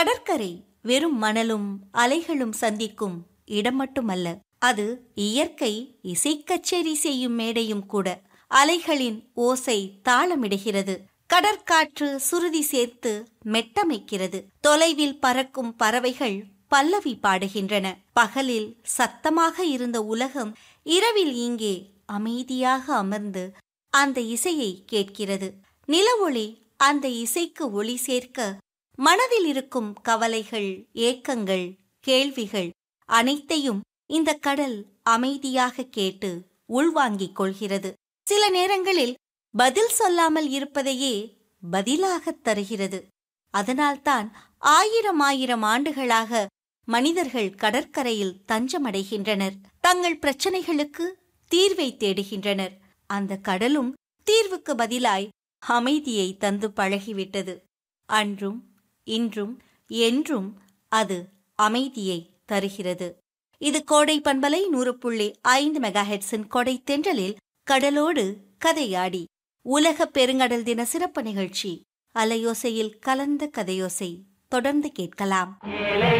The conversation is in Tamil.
கடற்கரை வெறும் மணலும் அலைகளும் சந்திக்கும் இடம் மட்டுமல்ல அது இயற்கை இசைக்கச்சேரி செய்யும் மேடையும் கூட அலைகளின் ஓசை தாளமிடுகிறது கடற்காற்று சுருதி சேர்த்து மெட்டமைக்கிறது தொலைவில் பறக்கும் பறவைகள் பல்லவி பாடுகின்றன பகலில் சத்தமாக இருந்த உலகம் இரவில் இங்கே அமைதியாக அமர்ந்து அந்த இசையை கேட்கிறது நிலவொளி அந்த இசைக்கு ஒளி சேர்க்க மனதில் இருக்கும் கவலைகள் ஏக்கங்கள் கேள்விகள் அனைத்தையும் இந்த கடல் அமைதியாக கேட்டு உள்வாங்கிக் கொள்கிறது சில நேரங்களில் பதில் சொல்லாமல் இருப்பதையே பதிலாகத் தருகிறது அதனால்தான் ஆயிரம் ஆயிரம் ஆண்டுகளாக மனிதர்கள் கடற்கரையில் தஞ்சமடைகின்றனர் தங்கள் பிரச்சனைகளுக்கு தீர்வை தேடுகின்றனர் அந்த கடலும் தீர்வுக்கு பதிலாய் அமைதியை தந்து பழகிவிட்டது அன்றும் இன்றும் என்றும் அது அமைதியை தருகிறது இது கோடை பண்பலை நூறு புள்ளி ஐந்து மெகாஹெட்ஸின் கொடை தென்றலில் கடலோடு கதையாடி உலக பெருங்கடல் தின சிறப்பு நிகழ்ச்சி அலையோசையில் கலந்த கதையோசை தொடர்ந்து கேட்கலாம் ஏழை